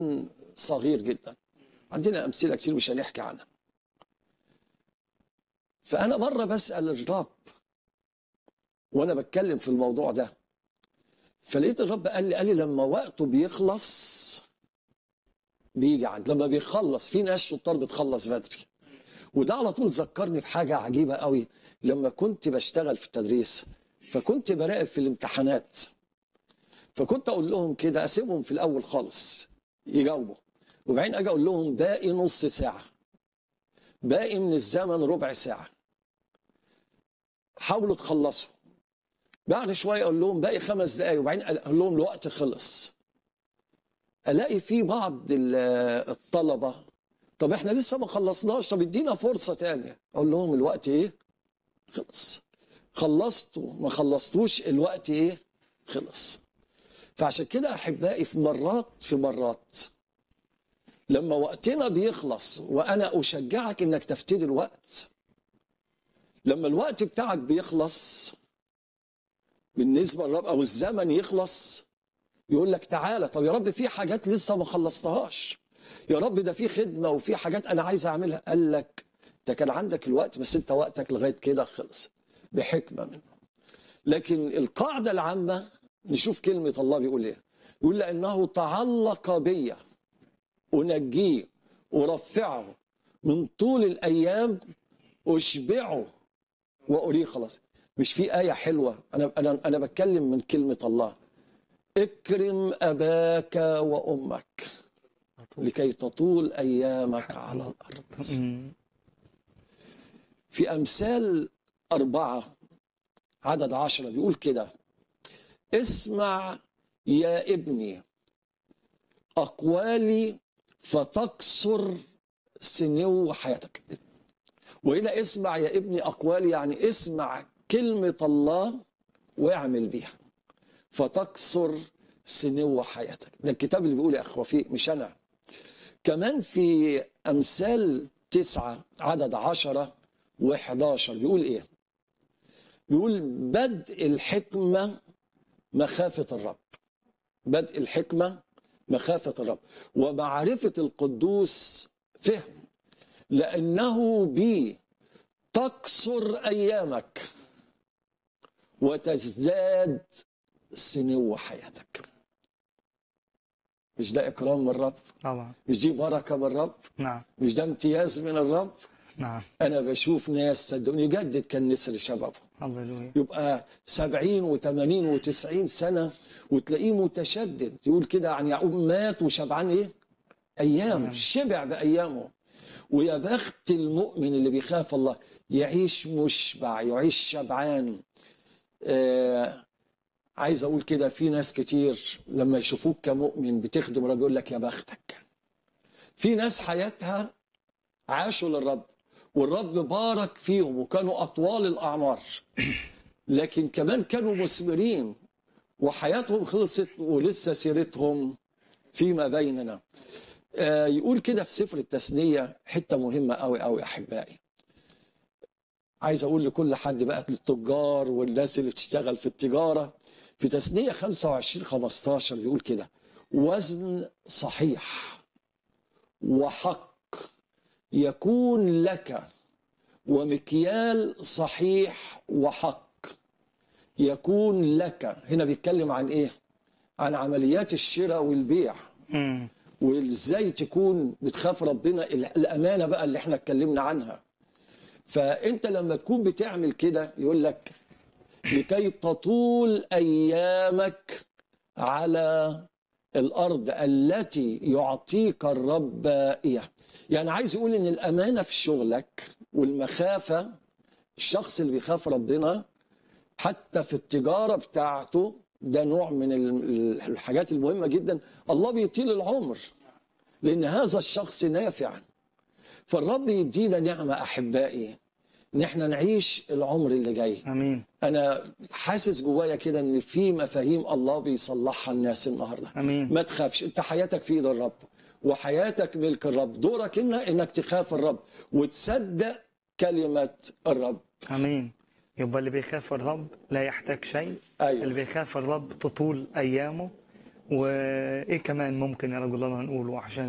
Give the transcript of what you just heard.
صغير جدا عندنا امثله كتير مش هنحكي عنها فانا مره بسال الرب وانا بتكلم في الموضوع ده فلقيت الرب قال لي قال لي لما وقته بيخلص بيجي عند لما بيخلص في ناس شطار بتخلص بدري وده على طول ذكرني بحاجه عجيبه قوي لما كنت بشتغل في التدريس فكنت براقب في الامتحانات فكنت اقول لهم كده اسيبهم في الاول خالص يجاوبوا وبعدين اجي اقول لهم باقي نص ساعه باقي من الزمن ربع ساعه حاولوا تخلصوا بعد شويه اقول لهم باقي خمس دقائق وبعدين اقول لهم الوقت خلص الاقي في بعض ال- الطلبه طب احنا لسه ما خلصناش طب ادينا فرصه تانية اقول لهم الوقت ايه خلص خلصتوا ما خلصتوش الوقت ايه خلص فعشان كده احبائي في مرات في مرات لما وقتنا بيخلص وانا اشجعك انك تفتدي الوقت لما الوقت بتاعك بيخلص بالنسبه للرب او الزمن يخلص يقول لك تعالى طب يا رب في حاجات لسه ما خلصتهاش يا رب ده في خدمه وفي حاجات انا عايز اعملها قال لك انت كان عندك الوقت بس انت وقتك لغايه كده خلص بحكمه منه لكن القاعده العامه نشوف كلمه الله بيقول ايه يقول لانه تعلق بي انجيه ارفعه من طول الايام اشبعه واريه خلاص مش في ايه حلوه انا انا انا بتكلم من كلمه الله اكرم اباك وامك لكي تطول ايامك على الارض مم. في امثال اربعه عدد عشرة بيقول كده اسمع يا ابني اقوالي فتكسر سنو حياتك وهنا اسمع يا ابني اقوالي يعني اسمع كلمه الله واعمل بيها فتكسر سنو حياتك ده الكتاب اللي بيقول يا اخوه فيه مش انا كمان في امثال تسعة عدد عشرة و11 بيقول ايه بيقول بدء الحكمة مخافة الرب بدء الحكمة مخافة الرب ومعرفة القدوس فهم لأنه بي تقصر أيامك وتزداد سنو حياتك مش ده إكرام من الرب طبعا مش دي بركة من الرب نعم مش ده امتياز من الرب نعم أنا بشوف ناس صدقوني يجدد كان نسر شبابه هللويا يبقى سبعين وثمانين وتسعين سنة وتلاقيه متشدد يقول كده عن يعقوب مات وشبعان ايه ايام نعم. شبع بايامه ويا بخت المؤمن اللي بيخاف الله يعيش مشبع يعيش شبعان آه عايز اقول كده في ناس كتير لما يشوفوك كمؤمن بتخدم الرب يقول لك يا بختك في ناس حياتها عاشوا للرب والرب بارك فيهم وكانوا اطوال الاعمار لكن كمان كانوا مثمرين وحياتهم خلصت ولسه سيرتهم فيما بيننا آه، يقول كده في سفر التثنية حتة مهمة قوي قوي أحبائي عايز أقول لكل حد بقى للتجار والناس اللي بتشتغل في التجارة في تثنية 25 15 بيقول كده وزن صحيح وحق يكون لك ومكيال صحيح وحق يكون لك هنا بيتكلم عن ايه عن عمليات الشراء والبيع مم. وازاي تكون بتخاف ربنا ال- الامانه بقى اللي احنا اتكلمنا عنها فانت لما تكون بتعمل كده يقول لك لكي تطول ايامك على الارض التي يعطيك الرب اياها يعني عايز يقول ان الامانه في شغلك والمخافه الشخص اللي بيخاف ربنا حتى في التجاره بتاعته ده نوع من ال- الحاجات المهمه جدا الله بيطيل العمر لان هذا الشخص نافع فالرب يدينا نعمه احبائي ان احنا نعيش العمر اللي جاي امين انا حاسس جوايا كده ان في مفاهيم الله بيصلحها الناس النهارده امين ما تخافش انت حياتك في ايد الرب وحياتك ملك الرب دورك إن انك تخاف الرب وتصدق كلمه الرب امين يبقى اللي بيخاف الرب لا يحتاج شيء أيوة. اللي بيخاف الرب تطول ايامه وايه كمان ممكن يا رجل الله نقوله عشان